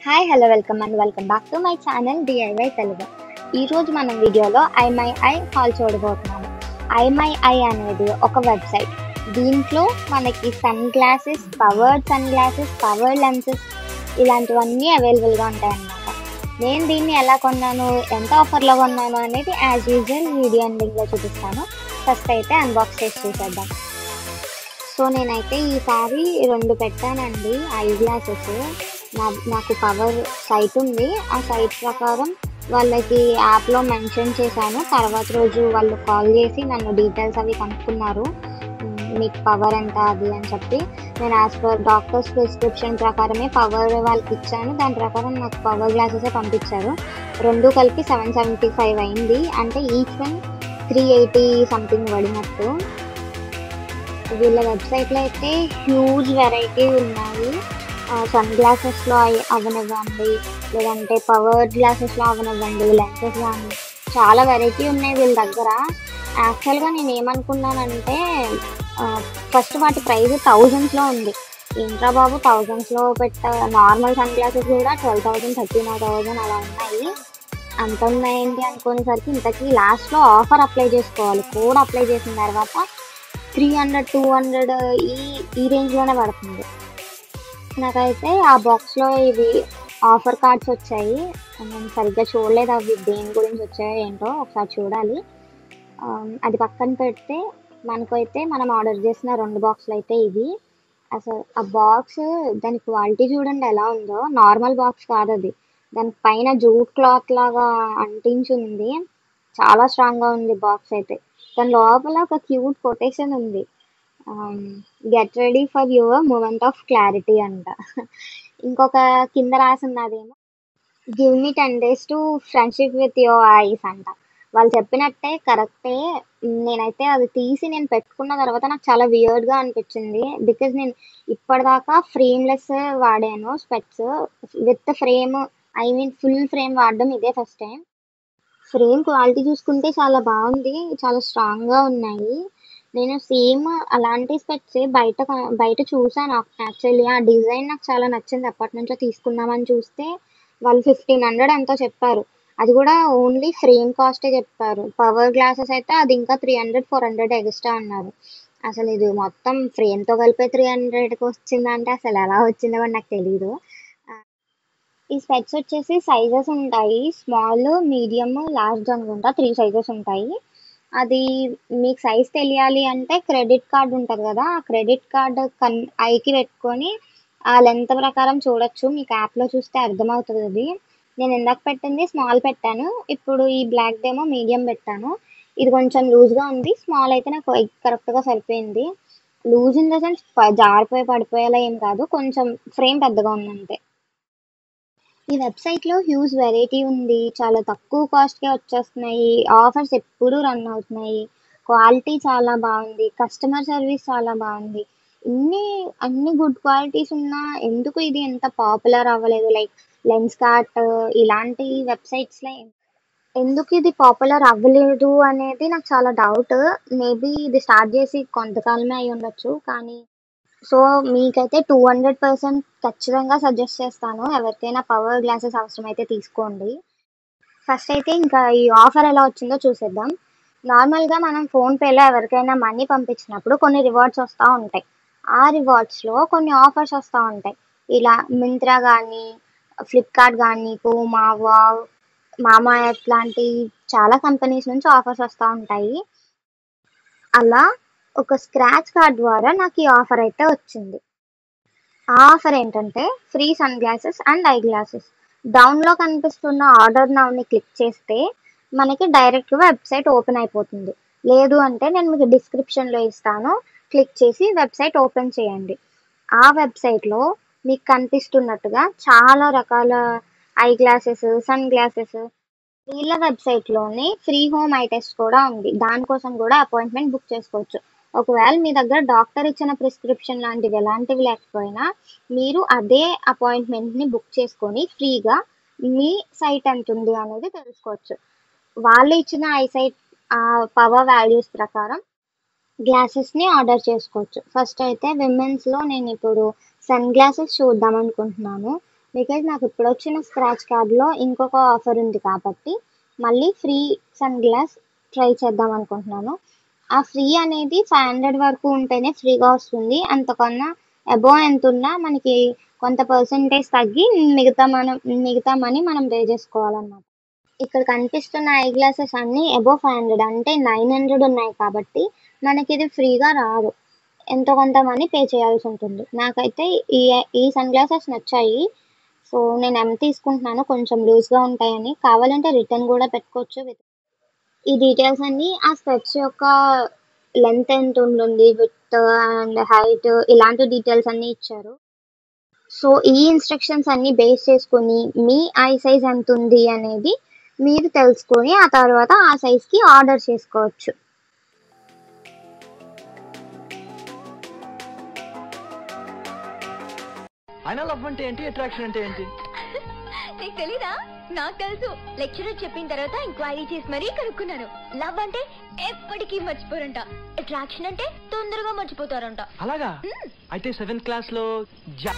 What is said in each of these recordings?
Hi hello welcome and welcome back to my channel DIY Telugu ఈరోజు మనం వీడియోలో ఐమై I hall చూడబోతున్నాము ఐమై ఐ అనేది ఒక వెబ్సైట్ దీంట్లో మనకి sunglasses powered sunglasses powered lenses ఇలాంటివన్నీ అవైలబుల్గా ఉంటాయన్నమాట నేను దీన్ని ఎలా కొన్నాను ఎంత ఆఫర్లో కొన్నాను అనేది యాజ్ యూజువల్ వీడియో ఎండింగ్లో చూపిస్తాను ఫస్ట్ అయితే అన్బాక్స్ చేసి చూసేద్దాం సో నేనైతే ఈసారి రెండు పెట్టానండి ఐ గ్లాసెస్ నా నాకు పవర్ సైట్ ఉంది ఆ సైట్ ప్రకారం వాళ్ళకి యాప్లో మెన్షన్ చేశాను తర్వాత రోజు వాళ్ళు కాల్ చేసి నన్ను డీటెయిల్స్ అవి కనుక్కున్నారు ఉమ్, మీకు పవర్ ఎంత అది అని చెప్పి నేను యాజ్ పర్ డాక్టర్స్ ప్రిస్క్రిప్షన్ ప్రకారమే పవర్ వాళ్ళకి ఇచ్చాను దాని ప్రకారం నాకు పవర్ గ్లాసెస్ పంపించారు రెండు కలిపి సెవెన్ సెవెంటీ ఫైవ్ అయింది అంటే each one three eighty something పడినట్టు వీళ్ళ వెబ్సైట్లో అయితే హ్యూజ్ వెరైటీ ఉన్నాయి సన్ గ్లాసెస్లో అవనివ్వండి లేదంటే పవర్ గ్లాసెస్లో అవనివ్వండి లెన్సెస్ కానీ చాలా వెరైటీ ఉన్నాయి వీళ్ళ దగ్గర యాక్చువల్గా నేను ఏమనుకున్నానంటే ఫస్ట్ వాటి ప్రైస్ థౌజండ్స్లో ఉంది ఇంట్రా బాబు థౌజండ్స్లో పెట్ట నార్మల్ సన్ గ్లాసెస్ కూడా ట్వెల్వ్ థౌజండ్ థర్టీన్ థౌజండ్ అలా ఉన్నాయి అంత ఉన్నాయండి అనుకునేసరికి ఇంతకీ లాస్ట్లో ఆఫర్ అప్లై చేసుకోవాలి కోడ్ అప్లై చేసిన తర్వాత త్రీ హండ్రెడ్ టూ హండ్రెడ్ ఈ ఈ రేంజ్లోనే పడుతుంది నాకైతే ఆ బాక్స్లో ఇవి ఆఫర్ కార్డ్స్ వచ్చాయి నేను సరిగ్గా చూడలేదు అవి దేని గురించి వచ్చాయో ఏంటో ఒకసారి చూడాలి ఆ, అది పక్కన పెడితే మనకైతే మనం ఆర్డర్ చేసిన రెండు బాక్స్లు అయితే ఇవి అసలు ఆ బాక్స్ దాని క్వాలిటీ చూడండి ఎలా ఉందో నార్మల్ బాక్స్ కాదు అది దాని పైన జూట్ క్లాత్ లాగా అంటించి ఉంది చాలా స్ట్రాంగ్గా ఉంది బాక్స్ అయితే దాని లోపల ఒక క్యూట్ కొటేషన్ ఉంది get ready for your moment of clarity అంట ఇంకొక కింద రాసున్నదేమో give me ten days to friendship with your eyes అంట వాళ్ళు చెప్పినట్టే కరెక్టే నేనైతే అది తీసి నేను పెట్టుకున్న తర్వాత నాకు చాలా వియర్డ్గా అనిపించింది బికాజ్ నేను ఇప్పటిదాకా ఫ్రేమ్లెస్ వాడాను specs with frame I mean full frame వాడడం ఇదే ఫస్ట్ టైం ఫ్రేమ్ క్వాలిటీ చూసుకుంటే చాలా బాగుంది చాలా స్ట్రాంగ్గా ఉన్నాయి నేను సేమ్ అలాంటి స్పెట్స్ బయట కొ- బయట చూసాను యాక్చువల్లీ ఆ డిజైన్ నాకు చాలా నచ్చింది అప్పటి నుంచో తీసుకుందామని చూస్తే వాళ్ళు ఫిఫ్టీన్ హండ్రెడ్ ఎంతో చెప్పారు అది కూడా ఓన్లీ ఫ్రేమ్ కాస్టే చెప్పారు పవర్ గ్లాసెస్ అయితే అది ఇంకా three hundred four hundred extra అన్నారు అసలు ఇది మొత్తం ఫ్రేమ్తో కలిపి త్రీ హండ్రెడ్కి వచ్చిందంటే అసలు ఎలా వచ్చిందో కూడా నాకు తెలియదు ఈ స్పెట్స్ వచ్చేసి సైజెస్ ఉంటాయి స్మాల్ మీడియం లార్జ్ అనుకుంటా త్రీ సైజెస్ ఉంటాయి అది మీకు సైజ్ తెలియాలి అంటే క్రెడిట్ కార్డ్ ఉంటుంది కదా ఆ క్రెడిట్ కార్డ్ కన్ ఐకి పెట్టుకొని ఆ లెంత్ ప్రకారం చూడొచ్చు మీకు యాప్లో చూస్తే అర్థమవుతుంది అది నేను ఇందాక పెట్టింది స్మాల్ పెట్టాను ఇప్పుడు ఈ బ్లాక్ డేమో మీడియం పెట్టాను ఇది కొంచెం లూజ్గా ఉంది స్మాల్ అయితే నాకు కరెక్ట్గా సరిపోయింది లూజ్ ఇన్ ద సెన్స్ జారిపోయి పడిపోయేలా ఏం కాదు కొంచెం ఫ్రేమ్ పెద్దగా ఉంది అంతే ఈ వెబ్సైట్లో హ్యూజ్ వెరైటీ ఉంది చాలా తక్కువ కాస్ట్కే వచ్చేస్తున్నాయి ఆఫర్స్ ఎప్పుడూ రన్ అవుతున్నాయి క్వాలిటీ చాలా బాగుంది కస్టమర్ సర్వీస్ చాలా బాగుంది ఇన్ని అన్ని గుడ్ క్వాలిటీస్ ఉన్నా ఎందుకు ఇది ఎంత పాపులర్ అవ్వలేదు లైక్ లెన్స్ కార్ట్ ఇలాంటి వెబ్సైట్స్లో ఎందుకు ఇది పాపులర్ అవ్వలేదు అనేది నాకు చాలా డౌట్ మేబీ ఇది స్టార్ట్ చేసి కొంతకాలమే అయి ఉండొచ్చు కానీ సో మీకైతే టూ హండ్రెడ్ పర్సెంట్ ఖచ్చితంగా సజెస్ట్ చేస్తాను ఎవరికైనా పవర్ గ్లాసెస్ అవసరమైతే తీసుకోండి ఫస్ట్ అయితే ఇంకా ఈ ఆఫర్ ఎలా వచ్చిందో చూసేద్దాం నార్మల్గా మనం ఫోన్పేలో ఎవరికైనా మనీ పంపించినప్పుడు కొన్ని రివార్డ్స్ వస్తూ ఉంటాయి ఆ రివార్డ్స్లో కొన్ని ఆఫర్స్ వస్తూ ఉంటాయి ఇలా మింత్రా కానీ ఫ్లిప్కార్ట్ కానీ పూమా వావ్ మామా ఎర్త్ లాంటి చాలా కంపెనీస్ నుంచి ఆఫర్స్ వస్తూ ఉంటాయి అలా ఒక స్క్రాచ్ కార్డ్ ద్వారా నాకు ఈ ఆఫర్ అయితే వచ్చింది ఆ ఆఫర్ ఏంటంటే free sunglasses and eye glasses డౌన్లో కనిపిస్తున్న ఆర్డర్ నౌని క్లిక్ చేస్తే మనకి డైరెక్ట్గా వెబ్సైట్ ఓపెన్ అయిపోతుంది లేదు అంటే నేను మీకు డిస్క్రిప్షన్లో ఇస్తాను క్లిక్ చేసి వెబ్సైట్ ఓపెన్ చేయండి ఆ వెబ్సైట్లో మీకు కనిపిస్తున్నట్టుగా చాలా రకాల ఐ గ్లాసెస్ సన్ గ్లాసెస్ వీళ్ళ వెబ్సైట్లోనే ఫ్రీ హోమ్ ఐ టెస్ట్ కూడా ఉంది దానికోసం కూడా అపాయింట్మెంట్ బుక్ చేసుకోవచ్చు ఒకవేళ మీ దగ్గర డాక్టర్ ఇచ్చిన ప్రిస్క్రిప్షన్ లాంటివి ఎలాంటివి లేకపోయినా మీరు అదే అపాయింట్మెంట్ని బుక్ చేసుకొని ఫ్రీగా మీ సైట్ ఎంత ఉంది అనేది తెలుసుకోవచ్చు వాళ్ళు ఇచ్చిన ఐసైట్ పవర్ వాల్యూస్ ప్రకారం గ్లాసెస్ని ఆర్డర్ చేసుకోవచ్చు ఫస్ట్ అయితే విమెన్స్లో నేను ఇప్పుడు సన్ గ్లాసెస్ చూద్దాం అనుకుంటున్నాను బికాజ్ నాకు ఇప్పుడు వచ్చిన స్క్రాచ్ కార్డ్లో ఇంకొక ఆఫర్ ఉంది కాబట్టి మళ్ళీ ఫ్రీ సన్ గ్లాస్ ట్రై చేద్దాం అనుకుంటున్నాను ఆ ఫ్రీ అనేది ఫైవ్ హండ్రెడ్ వరకు ఉంటేనే ఫ్రీగా వస్తుంది అంతకన్నా అబోవ్ ఎంత ఉన్నా మనకి కొంత పర్సంటేజ్ తగ్గి మిగతా మనం మిగతా మనీ మనం పే చేసుకోవాలన్నమాట ఇక్కడ కనిపిస్తున్న ఐ గ్లాసెస్ అన్నీ అబోవ్ ఫైవ్ హండ్రెడ్ అంటే నైన్ హండ్రెడ్ ఉన్నాయి కాబట్టి మనకి ఇది ఫ్రీగా రాదు ఎంతో కొంత మనీ పే చేయాల్సి ఉంటుంది నాకైతే ఈ ఈ సన్ గ్లాసెస్ నచ్చాయి సో నేను ఎం తీసుకుంటున్నాను కొంచెం లూజ్గా ఉంటాయని కావాలంటే రిటర్న్ కూడా పెట్టుకోవచ్చు విత్ ఈ డీటెయిల్స్ అన్నీ ఆ స్పెట్స్ యొక్క లెంత్ ఎంత ఉంటుంది విత్ అండ్ హైట్ ఇలాంటి డీటెయిల్స్ అన్నీ ఇచ్చారు సో ఈ ఇన్స్ట్రక్షన్స్ అన్ని బేస్ చేసుకుని మీ ఐ సైజ్ ఎంత ఉంది అనేది మీరు తెలుసుకొని ఆ తర్వాత ఆ సైజ్కి ఆర్డర్ చేసుకోవచ్చు అయినా లవ్ అంటే ఏంటి అట్రాక్షన్ అంటే ఏంటి నీకు తెలీదా నాకు తెలుసు లెక్చరర్ చెప్పిన తర్వాత ఎంక్వైరీ చేసి మరీ కనుక్కున్నాను లవ్ అంటే ఎప్పటికీ మర్చిపోరంట అట్రాక్షన్ అంటే తొందరగా మర్చిపోతారంట అలాగా మ్మ్. అయితే సెవెంత్ క్లాస్ లో జా-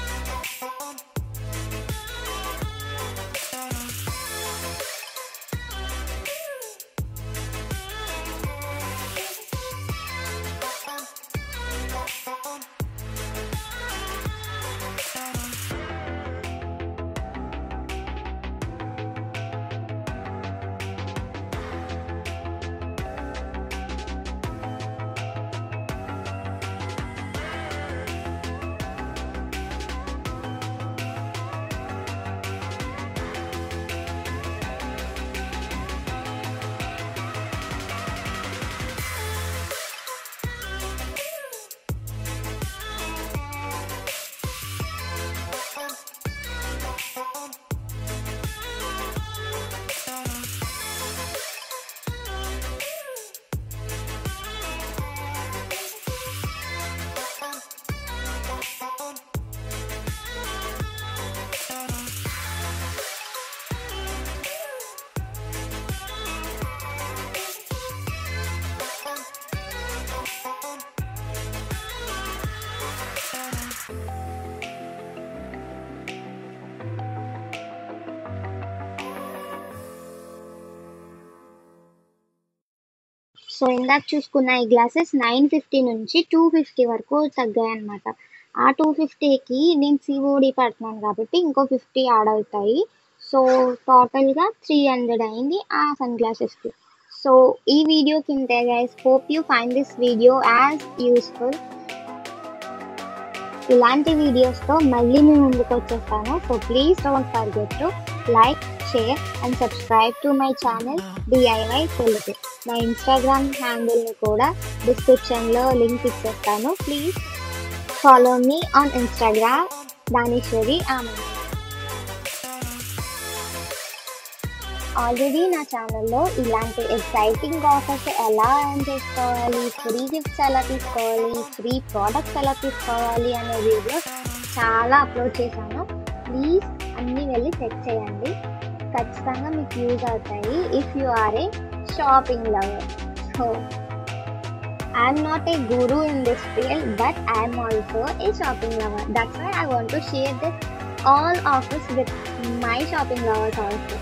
సో ఇందాక చూసుకున్న ఈ గ్లాసెస్ నైన్ ఫిఫ్టీ నుంచి టూ ఫిఫ్టీ వరకు తగ్గాయి అనమాట ఆ టూ ఫిఫ్టీకి నేను సిఓడి పెడుతున్నాను కాబట్టి ఇంకో ఫిఫ్టీ యాడ్ అవుతాయి సో టోటల్గా త్రీ హండ్రెడ్ అయింది ఆ సన్ గ్లాసెస్కి సో ఈ వీడియో కింద guys hope you find this video as useful ఇలాంటి వీడియోస్తో మళ్ళీ మీ ముందుకు వచ్చేస్తాను so please don't forget to like share and subscribe to my channel DIY Telugu నా ఇన్స్టాగ్రామ్ హ్యాండిల్ని కూడా డిస్క్రిప్షన్లో లింక్ ఇచ్చేస్తాను please follow me on Instagram Daneshwari ఆమె ఆల్రెడీ నా ఛానల్లో ఇలాంటి ఎక్సైటింగ్ ఆఫర్స్ ఎలా ఎర్న్ చేసుకోవాలి ఫ్రీ గిఫ్ట్స్ ఎలా తీసుకోవాలి ఫ్రీ ప్రోడక్ట్స్ ఎలా తీసుకోవాలి అనే వీడియోస్ చాలా అప్లోడ్ చేశాను ప్లీజ్ అన్నీ వెళ్ళి చెక్ చేయండి ఖచ్చితంగా మీకు యూజ్ అవుతాయి if you are a shopping lover so I'm not a guru in this field but I'm also a shopping lover that's why I want to share this all offers with my shopping lovers also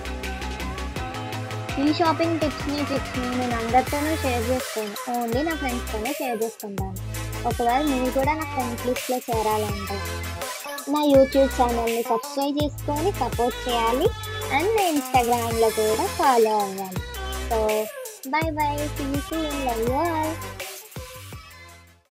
ఈ shopping టిప్స్ని టిప్స్ని నేను అందరితోనూ share చేసుకోను only నా ఫ్రెండ్స్తోనే share చేసుకుంటాను ఒకవేళ మీరు కూడా నా ఫ్రెండ్స్ లిస్ట్లో చేరాలంటే నా యూట్యూబ్ ఛానల్ని సబ్స్క్రైబ్ చేసుకొని సపోర్ట్ చేయాలి అండ్ నా ఇన్స్టాగ్రామ్లో కూడా ఫాలో అవ్వాలి so bye bye see you soon love you all